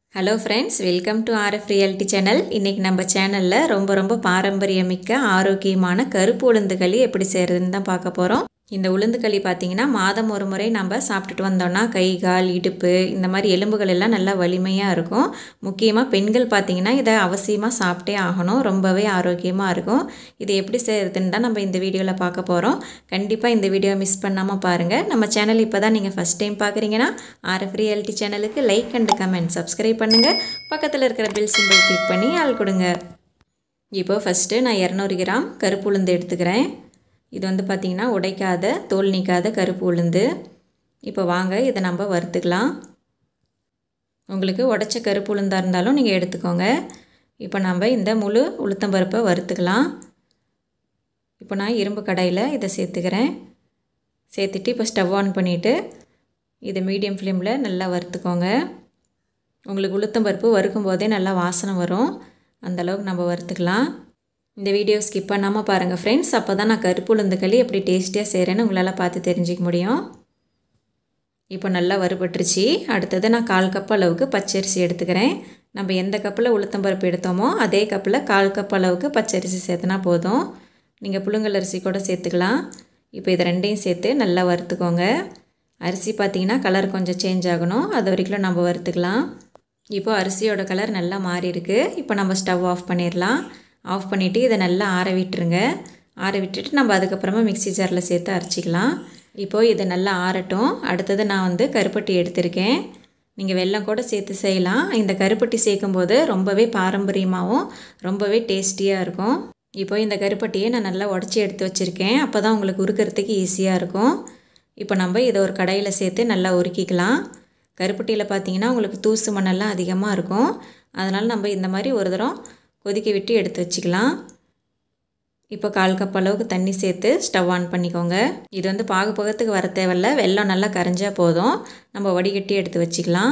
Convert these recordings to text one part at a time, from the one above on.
hello friends welcome to RF reality channel இன்றைக்கி நம்ம சேனலில் ரொம்ப ரொம்ப பாரம்பரியமிக்க ஆரோக்கியமான கருப்பு உளுந்து களி எப்படி செய்கிறதுன்னு தான் பார்க்க போகிறோம் இந்த உளுந்து களி பார்த்திங்கன்னா மாதம் ஒரு முறை நம்ம சாப்பிட்டுட்டு வந்தோம்னா கை கால் இடுப்பு இந்த மாதிரி எலும்புகள் எல்லாம் நல்லா வலிமையாக இருக்கும் முக்கியமாக பெண்கள் பார்த்திங்கன்னா இதை அவசியமாக சாப்பிட்டே ஆகணும் ரொம்பவே ஆரோக்கியமாக இருக்கும் இது எப்படி செய்கிறதுன்னு தான் நம்ம இந்த வீடியோவில் பார்க்க போகிறோம் கண்டிப்பாக இந்த வீடியோ மிஸ் பண்ணாமல் பாருங்கள் நம்ம சேனல் இப்போ தான் நீங்கள் ஃபஸ்ட் டைம் பார்க்குறீங்கன்னா ஆர்எஃப் ரியாலிட்டி சேனலுக்கு லைக் அண்ட் கமெண்ட் சப்ஸ்கிரைப் பண்ணுங்கள் பக்கத்தில் இருக்கிற பில் சிம்பிள் கிளிக் பண்ணி ஆள் கொடுங்க இப்போ ஃபஸ்ட்டு நான் இரநூறு கிராம் கருப்பு உளுந்து எடுத்துக்கிறேன் இது வந்து பார்த்திங்கன்னா உடைக்காத தோல் நீக்காத கருப்பு உளுந்து இப்போ வாங்க இதை நம்ம வறுத்துக்கலாம் உங்களுக்கு உடச்ச கருப்பு உளுந்தாக இருந்தாலும் நீங்கள் எடுத்துக்கோங்க இப்போ நம்ம இந்த முழு உளுத்தம்பருப்பை வறுத்துக்கலாம் இப்போ நான் இரும்பு கடாயில் இதை சேர்த்துக்கிறேன் சேர்த்துட்டு இப்போ ஸ்டவ் ஆன் பண்ணிவிட்டு இதை மீடியம் ஃப்ளேமில் நல்லா வறுத்துக்கோங்க உங்களுக்கு உளுத்தம்பருப்பு வறுக்கும் போதே நல்லா வாசனை வரும் அந்தளவுக்கு நம்ம வறுத்துக்கலாம் இந்த வீடியோ ஸ்கிப் பண்ணாமல் பாருங்கள் ஃப்ரெண்ட்ஸ் அப்போ தான் நான் கருப்பு உளுந்து களி எப்படி டேஸ்டியாக செய்கிறேன்னு உங்களால் பார்த்து தெரிஞ்சிக்க முடியும் இப்போ நல்லா வறுபட்டுருச்சு அடுத்தது நான் கால் கப் அளவுக்கு பச்சரிசி எடுத்துக்கிறேன் நம்ம எந்த கப்பில் உளுத்தம்பருப்பு எடுத்தோமோ அதே கப்பில் கால் கப் அளவுக்கு பச்சரிசி சேர்த்துனா போதும் நீங்கள் புழுங்கல் அரிசி கூட சேர்த்துக்கலாம் இப்போ இது ரெண்டையும் சேர்த்து நல்லா வறுத்துக்கோங்க அரிசி பார்த்திங்கன்னா கலர் கொஞ்சம் சேஞ்ச் ஆகணும் அது வரைக்கும் நம்ம வறுத்துக்கலாம் இப்போ அரிசியோட கலர் நல்லா மாறி இருக்குது இப்போ நம்ம ஸ்டவ் ஆஃப் பண்ணிடலாம் ஆஃப் பண்ணிவிட்டு இதை நல்லா ஆற விட்டுருங்க ஆற விட்டுட்டு நம்ம அதுக்கப்புறமா மிக்சி ஜாரில் சேர்த்து அரைச்சிக்கலாம் இப்போது இதை நல்லா ஆறட்டும் அடுத்தது நான் வந்து கருப்பட்டி எடுத்திருக்கேன் நீங்கள் வெல்லம் கூட சேர்த்து செய்யலாம் இந்த கருப்பட்டி சேர்க்கும்போது ரொம்பவே பாரம்பரியமாகவும் ரொம்பவே டேஸ்டியாக இருக்கும் இப்போ இந்த கருப்பட்டியை நான் நல்லா உடச்சி எடுத்து வச்சுருக்கேன் அப்போ தான் உங்களுக்கு உருக்கிறதுக்கு ஈஸியாக இருக்கும் இப்போ நம்ம இதை ஒரு கடையில் சேர்த்து நல்லா உருக்கிக்கலாம் கருப்பட்டியில் பார்த்தீங்கன்னா உங்களுக்கு தூசு மண்ணெல்லாம் அதிகமாக இருக்கும் அதனால் நம்ம இந்த மாதிரி ஒரு தரம் கொதிக்க விட்டு எடுத்து வச்சுக்கலாம் இப்போ கால் கப் அளவுக்கு தண்ணி சேர்த்து ஸ்டவ் ஆன் பண்ணிக்கோங்க இது வந்து பாகு பகத்துக்கு வர தேவையில்ல வெள்ளம் நல்லா கரைஞ்சா போதும் நம்ம வடிகட்டி எடுத்து வச்சுக்கலாம்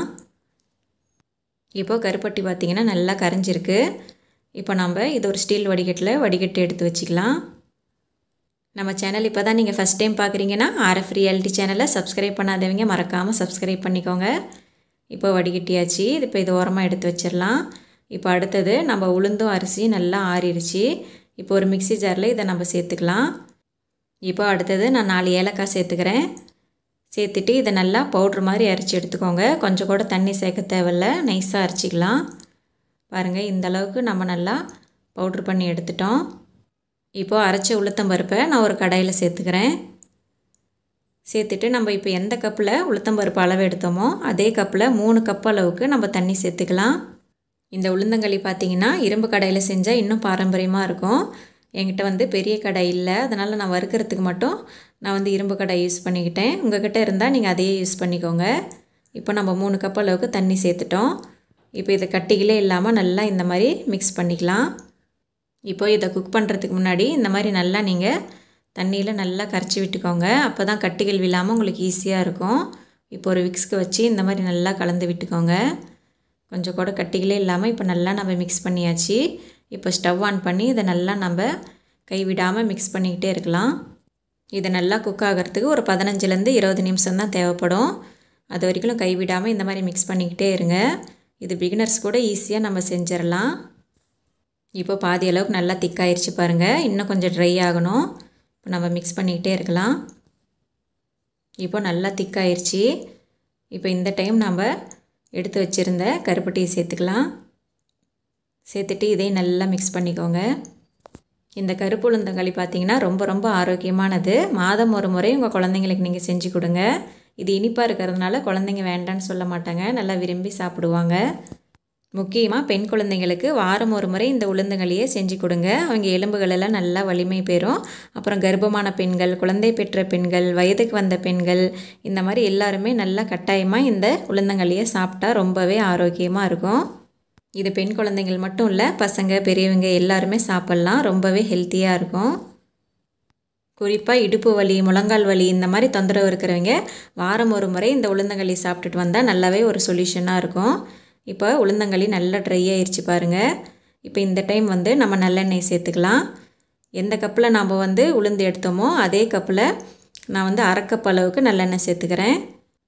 இப்போ கருப்பட்டி பார்த்திங்கன்னா நல்லா கரைஞ்சிருக்கு இப்போ நம்ம இது ஒரு ஸ்டீல் வடிகட்டில் வடிகட்டி எடுத்து வச்சுக்கலாம் நம்ம சேனல் இப்போ தான் நீங்கள் ஃபஸ்ட் டைம் பார்க்குறீங்கன்னா ஆர்எஃப் ரியாலிட்டி சேனலை சப்ஸ்கிரைப் பண்ணாதவங்க மறக்காமல் சப்ஸ்கிரைப் பண்ணிக்கோங்க இப்போ வடிகட்டியாச்சு இப்போ இது ஓரமாக எடுத்து வச்சிடலாம் இப்போ அடுத்தது நம்ம உளுந்தும் அரிசி நல்லா ஆறிடுச்சு இப்போ ஒரு மிக்சி ஜாரில் இதை நம்ம சேர்த்துக்கலாம் இப்போ அடுத்தது நான் நாலு ஏலக்காய் சேர்த்துக்கிறேன் சேர்த்துட்டு இதை நல்லா பவுட்ரு மாதிரி அரைச்சி எடுத்துக்கோங்க கொஞ்சம் கூட தண்ணி சேர்க்க தேவையில்ல நைஸாக அரைச்சிக்கலாம் பாருங்கள் இந்த அளவுக்கு நம்ம நல்லா பவுட்ரு பண்ணி எடுத்துட்டோம் இப்போது அரைச்ச உளுத்தம்பருப்பை நான் ஒரு கடாயில் சேர்த்துக்கிறேன் சேர்த்துட்டு நம்ம இப்போ எந்த கப்பில் உளுத்தம்பருப்பு அளவு எடுத்தோமோ அதே கப்பில் மூணு கப் அளவுக்கு நம்ம தண்ணி சேர்த்துக்கலாம் இந்த உளுந்தங்களி பார்த்திங்கன்னா இரும்பு கடையில் செஞ்சால் இன்னும் பாரம்பரியமாக இருக்கும் என்கிட்ட வந்து பெரிய கடை இல்லை அதனால் நான் வறுக்கிறதுக்கு மட்டும் நான் வந்து இரும்பு கடை யூஸ் பண்ணிக்கிட்டேன் உங்கள்கிட்ட இருந்தால் நீங்கள் அதையே யூஸ் பண்ணிக்கோங்க இப்போ நம்ம மூணு கப் அளவுக்கு தண்ணி சேர்த்துட்டோம் இப்போ இதை கட்டிகளே இல்லாமல் நல்லா இந்த மாதிரி மிக்ஸ் பண்ணிக்கலாம் இப்போ இதை குக் பண்ணுறதுக்கு முன்னாடி இந்த மாதிரி நல்லா நீங்கள் தண்ணியில் நல்லா கரைச்சி விட்டுக்கோங்க அப்போ தான் கட்டிகள் விழாமல் உங்களுக்கு ஈஸியாக இருக்கும் இப்போ ஒரு விக்ஸ்க்கு வச்சு இந்த மாதிரி நல்லா கலந்து விட்டுக்கோங்க கொஞ்சம் கூட கட்டிகளே இல்லாமல் இப்போ நல்லா நம்ம மிக்ஸ் பண்ணியாச்சு இப்போ ஸ்டவ் ஆன் பண்ணி இதை நல்லா நம்ம கைவிடாமல் மிக்ஸ் பண்ணிக்கிட்டே இருக்கலாம் இதை நல்லா குக் ஆகிறதுக்கு ஒரு பதினஞ்சுலேருந்து இருபது நிமிஷம் தான் தேவைப்படும் அது வரைக்கும் கைவிடாமல் இந்த மாதிரி மிக்ஸ் பண்ணிக்கிட்டே இருங்க இது பிகினர்ஸ் கூட ஈஸியாக நம்ம செஞ்சிடலாம் இப்போ பாதி அளவுக்கு நல்லா திக்காயிருச்சு பாருங்கள் இன்னும் கொஞ்சம் ட்ரை ஆகணும் இப்போ நம்ம மிக்ஸ் பண்ணிக்கிட்டே இருக்கலாம் இப்போ நல்லா திக்காயிருச்சு இப்போ இந்த டைம் நம்ம எடுத்து வச்சுருந்த கருப்பட்டியை சேர்த்துக்கலாம் சேர்த்துட்டு இதையும் நல்லா மிக்ஸ் பண்ணிக்கோங்க இந்த கருப்பு உளுந்தங்களி பார்த்திங்கன்னா ரொம்ப ரொம்ப ஆரோக்கியமானது மாதம் ஒரு முறை உங்கள் குழந்தைங்களுக்கு நீங்கள் செஞ்சு கொடுங்க இது இனிப்பாக இருக்கிறதுனால குழந்தைங்க வேண்டான்னு சொல்ல மாட்டாங்க நல்லா விரும்பி சாப்பிடுவாங்க முக்கியமாக பெண் குழந்தைங்களுக்கு வாரம் ஒரு முறை இந்த உளுந்தங்களியை செஞ்சு கொடுங்க அவங்க எலும்புகள் எல்லாம் நல்லா வலிமை பெறும் அப்புறம் கர்ப்பமான பெண்கள் குழந்தை பெற்ற பெண்கள் வயதுக்கு வந்த பெண்கள் இந்த மாதிரி எல்லாருமே நல்லா கட்டாயமாக இந்த உளுந்தங்களியை சாப்பிட்டா ரொம்பவே ஆரோக்கியமாக இருக்கும் இது பெண் குழந்தைகள் மட்டும் இல்லை பசங்க பெரியவங்க எல்லாருமே சாப்பிட்லாம் ரொம்பவே ஹெல்த்தியாக இருக்கும் குறிப்பாக இடுப்பு வலி முழங்கால் வலி இந்த மாதிரி தொந்தரவு இருக்கிறவங்க வாரம் ஒரு முறை இந்த உளுந்தங்களி சாப்பிட்டுட்டு வந்தால் நல்லாவே ஒரு சொல்யூஷனாக இருக்கும் இப்போ உளுந்தங்களி நல்லா ட்ரை ஆயிடுச்சு பாருங்கள் இப்போ இந்த டைம் வந்து நம்ம நல்லெண்ணெய் சேர்த்துக்கலாம் எந்த கப்பில் நாம் வந்து உளுந்து எடுத்தோமோ அதே கப்பில் நான் வந்து அரை கப் அளவுக்கு நல்லெண்ணெய் சேர்த்துக்கிறேன்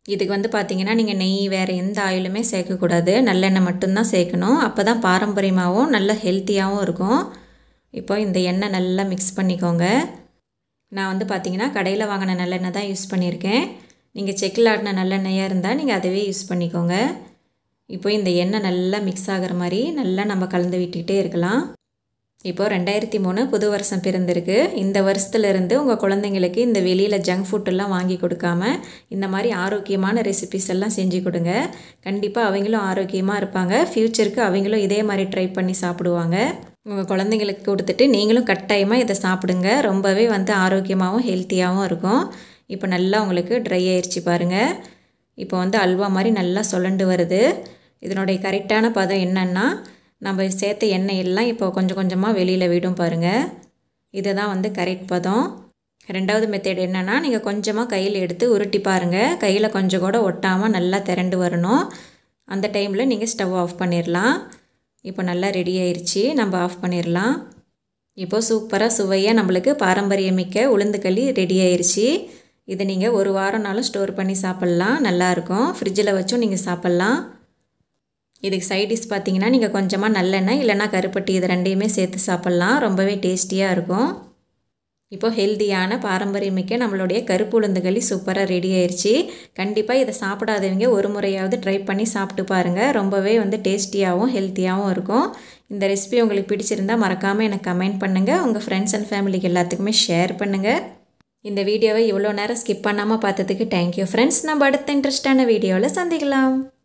இதுக்கு வந்து பார்த்தீங்கன்னா நீங்கள் நெய் வேறு எந்த ஆயிலுமே சேர்க்கக்கூடாது நல்லெண்ணெய் மட்டும்தான் சேர்க்கணும் அப்போ தான் பாரம்பரியமாகவும் நல்ல ஹெல்த்தியாகவும் இருக்கும் இப்போ இந்த எண்ணெய் நல்லா மிக்ஸ் பண்ணிக்கோங்க நான் வந்து பார்த்தீங்கன்னா கடையில் வாங்கின நல்லெண்ணெய் தான் யூஸ் பண்ணியிருக்கேன் நீங்கள் செக்கில் ஆடின நல்லெண்ணெயாக இருந்தால் நீங்கள் அதவே யூஸ் பண்ணிக்கோங்க இப்போ இந்த எண்ணெய் நல்லா மிக்ஸ் ஆகிற மாதிரி நல்லா நம்ம கலந்து விட்டுக்கிட்டே இருக்கலாம் இப்போது ரெண்டாயிரத்தி மூணு புது வருஷம் பிறந்திருக்கு இந்த வருஷத்துலேருந்து உங்கள் குழந்தைங்களுக்கு இந்த வெளியில் ஜங்க் ஃபுட்டெல்லாம் வாங்கி கொடுக்காம இந்த மாதிரி ஆரோக்கியமான ரெசிபிஸ் எல்லாம் செஞ்சு கொடுங்க கண்டிப்பாக அவங்களும் ஆரோக்கியமாக இருப்பாங்க ஃப்யூச்சருக்கு அவங்களும் இதே மாதிரி ட்ரை பண்ணி சாப்பிடுவாங்க உங்கள் குழந்தைங்களுக்கு கொடுத்துட்டு நீங்களும் கட்டாயமாக இதை சாப்பிடுங்க ரொம்பவே வந்து ஆரோக்கியமாகவும் ஹெல்த்தியாகவும் இருக்கும் இப்போ நல்லா உங்களுக்கு ட்ரை ஆயிடுச்சு பாருங்கள் இப்போ வந்து அல்வா மாதிரி நல்லா சுழண்டு வருது இதனுடைய கரெக்டான பதம் என்னன்னா நம்ம சேர்த்த எண்ணெய் எல்லாம் இப்போ கொஞ்சம் கொஞ்சமாக வெளியில் விடும் பாருங்கள் இதுதான் வந்து கரெக்ட் பதம் ரெண்டாவது மெத்தட் என்னென்னா நீங்கள் கொஞ்சமாக கையில் எடுத்து உருட்டி பாருங்கள் கையில் கொஞ்சம் கூட ஒட்டாமல் நல்லா திரண்டு வரணும் அந்த டைமில் நீங்கள் ஸ்டவ் ஆஃப் பண்ணிடலாம் இப்போ நல்லா ரெடி ஆயிடுச்சு நம்ம ஆஃப் பண்ணிடலாம் இப்போ சூப்பராக சுவையாக நம்மளுக்கு பாரம்பரியமிக்க உளுந்துக்களி ரெடி ஆயிடுச்சு இதை நீங்கள் ஒரு வாரம்னாலும் ஸ்டோர் பண்ணி சாப்பிட்லாம் நல்லாயிருக்கும் ஃப்ரிட்ஜில் வச்சும் நீங்கள் சாப்பிட்லாம் இதுக்கு சைட் டிஷ் பார்த்தீங்கன்னா நீங்கள் கொஞ்சமாக நல்லெண்ணெய் இல்லைனா கருப்பட்டி இது ரெண்டையுமே சேர்த்து சாப்பிட்லாம் ரொம்பவே டேஸ்டியாக இருக்கும் இப்போ ஹெல்த்தியான பாரம்பரியமிக்க நம்மளுடைய கருப்பு உளுந்துகளி சூப்பராக ரெடி ஆயிடுச்சு கண்டிப்பாக இதை சாப்பிடாதவங்க ஒரு முறையாவது ட்ரை பண்ணி சாப்பிட்டு பாருங்கள் ரொம்பவே வந்து டேஸ்டியாகவும் ஹெல்த்தியாகவும் இருக்கும் இந்த ரெசிபி உங்களுக்கு பிடிச்சிருந்தால் மறக்காமல் எனக்கு கமெண்ட் பண்ணுங்கள் உங்கள் ஃப்ரெண்ட்ஸ் அண்ட் ஃபேமிலிக்கு எல்லாத்துக்குமே ஷேர் பண்ணுங்கள் இந்த வீடியோவை இவ்வளோ நேரம் ஸ்கிப் பண்ணாமல் பார்த்ததுக்கு தேங்க்யூ ஃப்ரெண்ட்ஸ் நம்ம அடுத்த இன்ட்ரெஸ்டான வீடியோவில் சந்திக்கலாம்